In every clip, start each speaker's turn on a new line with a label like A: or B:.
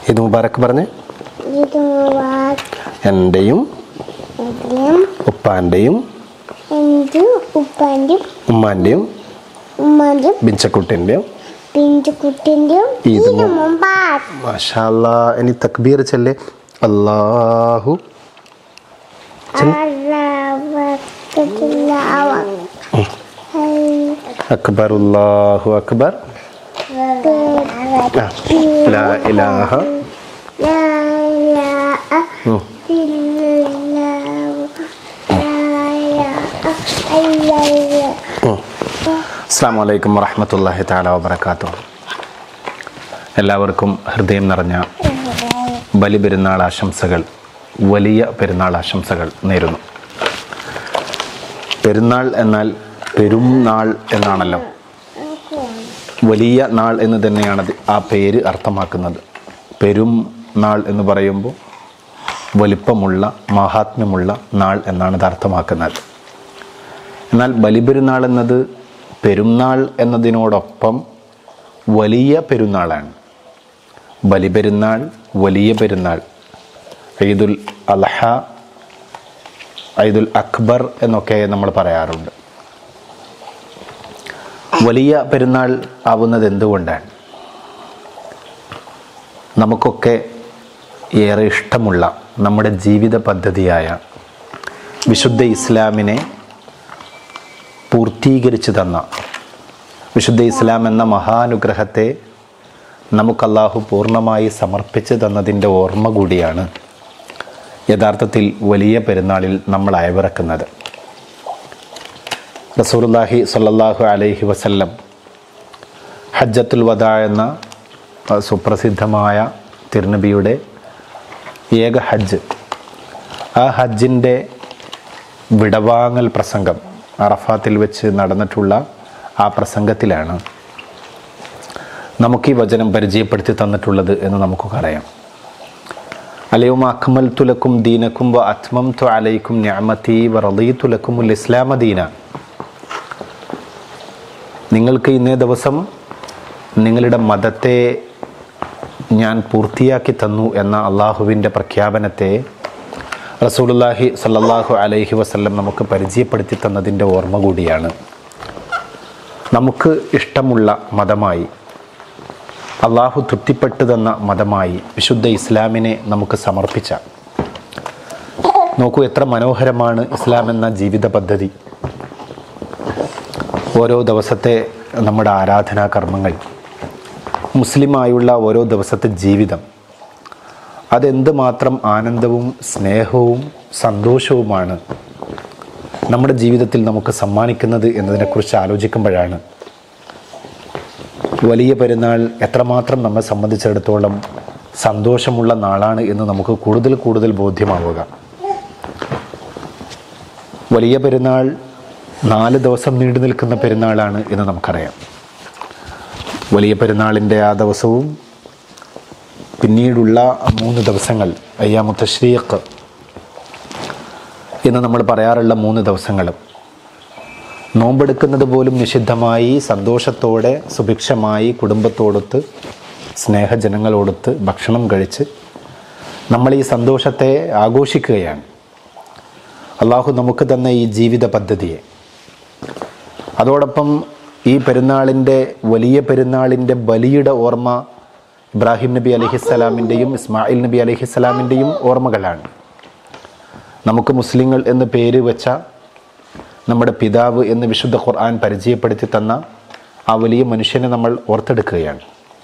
A: ഇത് മുബാറക്ക് പറഞ്ഞ്
B: ഇത്
A: എൻ്റെയും
B: വാദ്യം
A: ഉപ്പാൻ്റെയും
B: എൻ്റെ ഉപ്പാൻ്റെയും
A: ഉമ്മാൻ്റെയും
B: ഉമ്മാൻ്റെയും
A: ബിഞ്ചക്കുട്ടിൻ്റെയും
B: പിഞ്ചുകുട്ടിൻ്റെയും
A: ഈദ്
B: ഈദ്
A: മു-
B: മുബാറക്
A: മാഷാല്ലാ ഇനി തക്ബീർ ചെല്ലേ അല്ലാഹു അക്ബർ അല്ലാഹു അക്ബർ ആ, ലാ ഇലാഹ ഉം. ഉം. അസ്സാം വലൈക്കും വറഹമത്തല്ലാഹി താല വബർക്കാത്തു എല്ലാവർക്കും ഹൃദയം നിറഞ്ഞ ബലി പെരുന്നാൾ ആശംസകൾ വലിയ പെരുന്നാൾ ആശംസകൾ നേരുന്നു പെരുന്നാൾ എന്നാൽ പെരുന്നാൾ എന്നാണല്ലോ വലിയ നാൾ എന്ന് തന്നെയാണ് അത് ആ പേര് അർത്ഥമാക്കുന്നത് പെരും നാൾ എന്ന് പറയുമ്പോൾ വലിപ്പമുള്ള മഹാത്മ്യമുള്ള നാൾ എന്നാണ് ഇത് അർത്ഥമാക്കുന്നത് എന്നാൽ ബലിപെരുന്നാൾ എന്നത് പെരുന്നാൾ എന്നതിനോടൊപ്പം വലിയ പെരുന്നാളാണ് ബലിപെരുന്നാൾ വലിയ പെരുന്നാൾ ഈദുൽ അൽഹ ഈദുൽ അക്ബർ എന്നൊക്കെ നമ്മൾ പറയാറുണ്ട് വലിയ പെരുന്നാൾ ആവുന്നത് എന്തുകൊണ്ടാണ് നമുക്കൊക്കെ ഏറെ ഇഷ്ടമുള്ള നമ്മുടെ ജീവിത പദ്ധതിയായ വിശുദ്ധ ഇസ്ലാമിനെ പൂർത്തീകരിച്ചു തന്ന വിശുദ്ധ ഇസ്ലാം എന്ന മഹാനുഗ്രഹത്തെ നമുക്ക് അള്ളാഹു പൂർണ്ണമായി സമർപ്പിച്ചു തന്നതിൻ്റെ ഓർമ്മ കൂടിയാണ് യഥാർത്ഥത്തിൽ വലിയ പെരുന്നാളിൽ നമ്മൾ അയവിറക്കുന്നത് റസൂലുള്ളാഹി സ്വല്ലല്ലാഹു അലൈഹി വസല്ലം ഹജ്ജത്തുൽ വദാ എന്ന ആ, സുപ്രസിദ്ധമായ തിരുനബിയുടെ ഏക ഹജ്ജ് ആ ഹജ്ജിൻ്റെ വിടവാങ്ങൽ പ്രസംഗം അറഫാത്തിൽ വെച്ച് നടന്നിട്ടുള്ള ആ പ്രസംഗത്തിലാണ് നമുക്ക് ഈ വചനം പരിചയപ്പെടുത്തി തന്നിട്ടുള്ളത് എന്ന് നമുക്കൊക്കെ അറിയാം അലയും അക്മൽ തുലക്കും ദീനക്കും വ അത്മം തു അലൈക്കും ഞാമത്തി വ റലീ തുലക്കുമുൽ ഇസ്ലാമ ദീന നിങ്ങൾക്ക് ഇന്നേ ദിവസം നിങ്ങളുടെ മതത്തെ ഞാൻ പൂർത്തിയാക്കി തന്നു എന്ന അള്ളാഹുവിൻ്റെ പ്രഖ്യാപനത്തെ റസൂലുള്ളാഹി സല്ലല്ലാഹു അലൈഹി വസല്ലം നമുക്ക് പരിചയപ്പെടുത്തി തന്നതിൻ്റെ ഓർമ്മ കൂടിയാണ് നമുക്ക് ഇഷ്ടമുള്ള മതമായി അള്ളാഹു തൃപ്തിപ്പെട്ടു തന്ന മതമായി വിശുദ്ധ ഇസ്ലാമിനെ നമുക്ക് സമർപ്പിച്ച നോക്കൂ എത്ര മനോഹരമാണ് ഇസ്ലാം എന്ന ജീവിത പദ്ധതി ഓരോ ദിവസത്തെ നമ്മുടെ ആരാധനാ കർമ്മങ്ങൾ മുസ്ലിമായുള്ള ഓരോ ദിവസത്തെ ജീവിതം അതെന്ത് മാത്രം ആനന്ദവും സ്നേഹവും സന്തോഷവുമാണ് നമ്മുടെ ജീവിതത്തിൽ നമുക്ക് സമ്മാനിക്കുന്നത് എന്നതിനെക്കുറിച്ച് ആലോചിക്കുമ്പോഴാണ് വലിയ പെരുന്നാൾ എത്രമാത്രം നമ്മെ സംബന്ധിച്ചിടത്തോളം സന്തോഷമുള്ള നാളാണ് എന്ന് നമുക്ക് കൂടുതൽ കൂടുതൽ ബോധ്യമാവുക വലിയ പെരുന്നാൾ നാല് ദിവസം നീണ്ടു നിൽക്കുന്ന പെരുന്നാളാണ് എന്ന് നമുക്കറിയാം വലിയ പെരുന്നാളിൻ്റെ ആ ദിവസവും പിന്നീടുള്ള മൂന്ന് ദിവസങ്ങൾ അയ്യാമു തഷ്രീഖ് എന്ന് നമ്മൾ പറയാറുള്ള മൂന്ന് ദിവസങ്ങളും നോമ്പെടുക്കുന്നത് പോലും നിഷിദ്ധമായി സന്തോഷത്തോടെ സുഭിക്ഷമായി കുടുംബത്തോടൊത്ത് സ്നേഹജനങ്ങളോടൊത്ത് ഭക്ഷണം കഴിച്ച് നമ്മൾ ഈ സന്തോഷത്തെ ആഘോഷിക്കുകയാണ് അള്ളാഹു നമുക്ക് തന്ന ഈ ജീവിത പദ്ധതിയെ അതോടൊപ്പം ഈ പെരുന്നാളിൻ്റെ വലിയ പെരുന്നാളിൻ്റെ ബലിയുടെ ഓർമ്മ ഇബ്രാഹിം നബി അലഹിസ്സലാമിൻ്റെയും ഇസ്മായിൽ നബി അലഹിസ്സലാമിൻ്റെയും ഓർമ്മകളാണ് നമുക്ക് മുസ്ലിങ്ങൾ എന്ന് പേര് വെച്ച നമ്മുടെ പിതാവ് എന്ന് വിശുദ്ധ ഖുർആൻ പരിചയപ്പെടുത്തി തന്ന ആ വലിയ മനുഷ്യനെ നമ്മൾ ഓർത്തെടുക്കുകയാണ്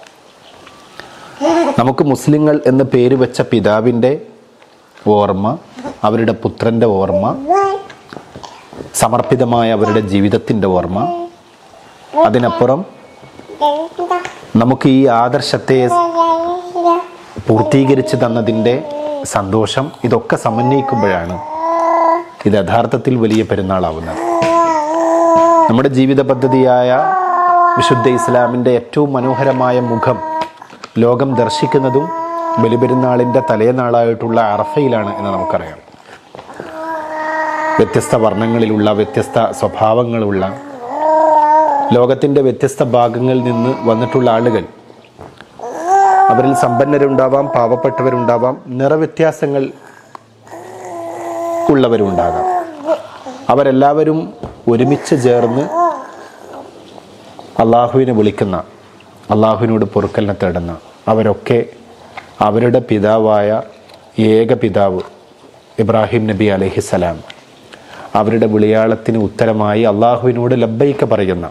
A: നമുക്ക് മുസ്ലിങ്ങൾ എന്ന് പേര് വെച്ച പിതാവിൻ്റെ ഓർമ്മ അവരുടെ പുത്രൻ്റെ ഓർമ്മ സമർപ്പിതമായ അവരുടെ ജീവിതത്തിൻ്റെ ഓർമ്മ അതിനപ്പുറം നമുക്ക് ഈ ആദർശത്തെ പൂർത്തീകരിച്ച് തന്നതിൻ്റെ സന്തോഷം ഇതൊക്കെ സമന്വയിക്കുമ്പോഴാണ് ഇത് യഥാർത്ഥത്തിൽ വലിയ പെരുന്നാളാവുന്നത് നമ്മുടെ ജീവിത പദ്ധതിയായ വിശുദ്ധ ഇസ്ലാമിൻ്റെ ഏറ്റവും മനോഹരമായ മുഖം ലോകം ദർശിക്കുന്നതും ബലിപെരുന്നാളിൻ്റെ തലേനാളായിട്ടുള്ള അറഫയിലാണ് എന്ന് നമുക്കറിയാം വ്യത്യസ്ത വർണ്ണങ്ങളിലുള്ള വ്യത്യസ്ത സ്വഭാവങ്ങളുള്ള ലോകത്തിൻ്റെ വ്യത്യസ്ത ഭാഗങ്ങളിൽ നിന്ന് വന്നിട്ടുള്ള ആളുകൾ അവരിൽ സമ്പന്നരുണ്ടാവാം പാവപ്പെട്ടവരുണ്ടാവാം നിറവ്യത്യാസങ്ങൾ ഉള്ളവരുണ്ടാകാം അവരെല്ലാവരും ഒരുമിച്ച് ചേർന്ന് അള്ളാഹുവിനെ വിളിക്കുന്ന അള്ളാഹുവിനോട് പൊറുക്കലിനെ തേടുന്ന അവരൊക്കെ അവരുടെ പിതാവായ ഏക പിതാവ് ഇബ്രാഹിം നബി അലഹിസലാം അവരുടെ വിളിയാളത്തിന് ഉത്തരമായി അള്ളാഹുവിനോട് ലബ്ബൈക്ക പറയുന്ന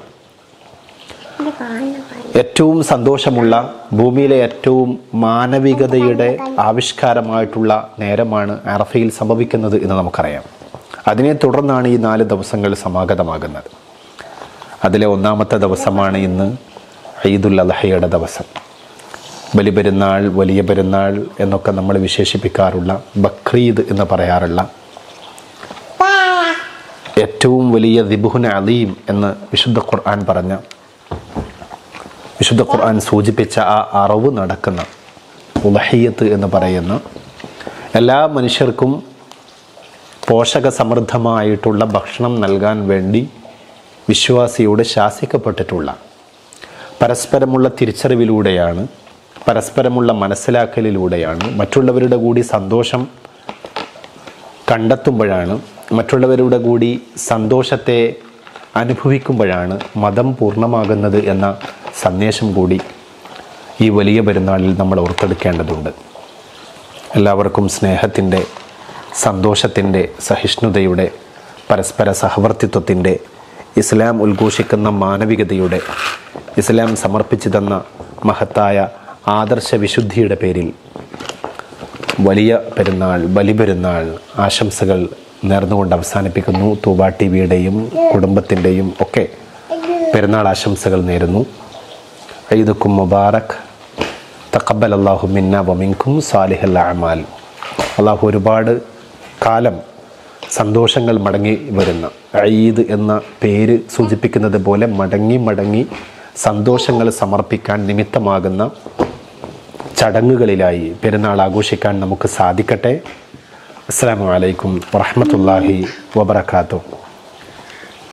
A: ഏറ്റവും സന്തോഷമുള്ള ഭൂമിയിലെ ഏറ്റവും മാനവികതയുടെ ആവിഷ്കാരമായിട്ടുള്ള നേരമാണ് അറഫയിൽ സംഭവിക്കുന്നത് എന്ന് നമുക്കറിയാം അതിനെ തുടർന്നാണ് ഈ നാല് ദിവസങ്ങൾ സമാഗതമാകുന്നത് അതിലെ ഒന്നാമത്തെ ദിവസമാണ് ഇന്ന് ഈദുൽ അദ്ഹയുടെ ദിവസം ബലിപെരുന്നാൾ വലിയ പെരുന്നാൾ എന്നൊക്കെ നമ്മൾ വിശേഷിപ്പിക്കാറുള്ള ബക്രീദ് എന്ന് പറയാറുള്ള ഏറ്റവും വലിയ ദിബുഹുൻ അലീം എന്ന് വിശുദ്ധ ഖുർആൻ പറഞ്ഞ വിശുദ്ധ ഖുർആൻ സൂചിപ്പിച്ച ആ അറിവ് നടക്കുന്ന ഉലഹിയത്ത് എന്ന് പറയുന്ന എല്ലാ മനുഷ്യർക്കും പോഷക സമൃദ്ധമായിട്ടുള്ള ഭക്ഷണം നൽകാൻ വേണ്ടി വിശ്വാസിയോട് ശാസിക്കപ്പെട്ടിട്ടുള്ള പരസ്പരമുള്ള തിരിച്ചറിവിലൂടെയാണ് പരസ്പരമുള്ള മനസ്സിലാക്കലിലൂടെയാണ് മറ്റുള്ളവരുടെ കൂടി സന്തോഷം കണ്ടെത്തുമ്പോഴാണ് മറ്റുള്ളവരുടെ കൂടി സന്തോഷത്തെ അനുഭവിക്കുമ്പോഴാണ് മതം പൂർണ്ണമാകുന്നത് എന്ന സന്ദേശം കൂടി ഈ വലിയ പെരുന്നാളിൽ നമ്മൾ ഓർത്തെടുക്കേണ്ടതുണ്ട് എല്ലാവർക്കും സ്നേഹത്തിൻ്റെ സന്തോഷത്തിൻ്റെ സഹിഷ്ണുതയുടെ പരസ്പര സഹവർത്തിത്വത്തിൻ്റെ ഇസ്ലാം ഉദ്ഘോഷിക്കുന്ന മാനവികതയുടെ ഇസ്ലാം സമർപ്പിച്ചു തന്ന മഹത്തായ ആദർശ വിശുദ്ധിയുടെ പേരിൽ വലിയ പെരുന്നാൾ ബലിപെരുന്നാൾ ആശംസകൾ നേർന്നുകൊണ്ട് അവസാനിപ്പിക്കുന്നു തൂബ ടി വിയുടെയും കുടുംബത്തിൻ്റെയും ഒക്കെ പെരുന്നാൾ ആശംസകൾ നേരുന്നു ഈദുക്കും മുബാറക് തക്കബൽ അള്ളാഹു മിന്ന വമിൻകും സാലിഹൽ അമാൽ അള്ളാഹു ഒരുപാട് കാലം സന്തോഷങ്ങൾ മടങ്ങി വരുന്ന ഈദ് എന്ന പേര് സൂചിപ്പിക്കുന്നത് പോലെ മടങ്ങി മടങ്ങി സന്തോഷങ്ങൾ സമർപ്പിക്കാൻ നിമിത്തമാകുന്ന ചടങ്ങുകളിലായി പെരുന്നാൾ ആഘോഷിക്കാൻ നമുക്ക് സാധിക്കട്ടെ അസ്സാം വലൈക്കും വറഹമത്തല്ലാഹി വബർക്കാത്തു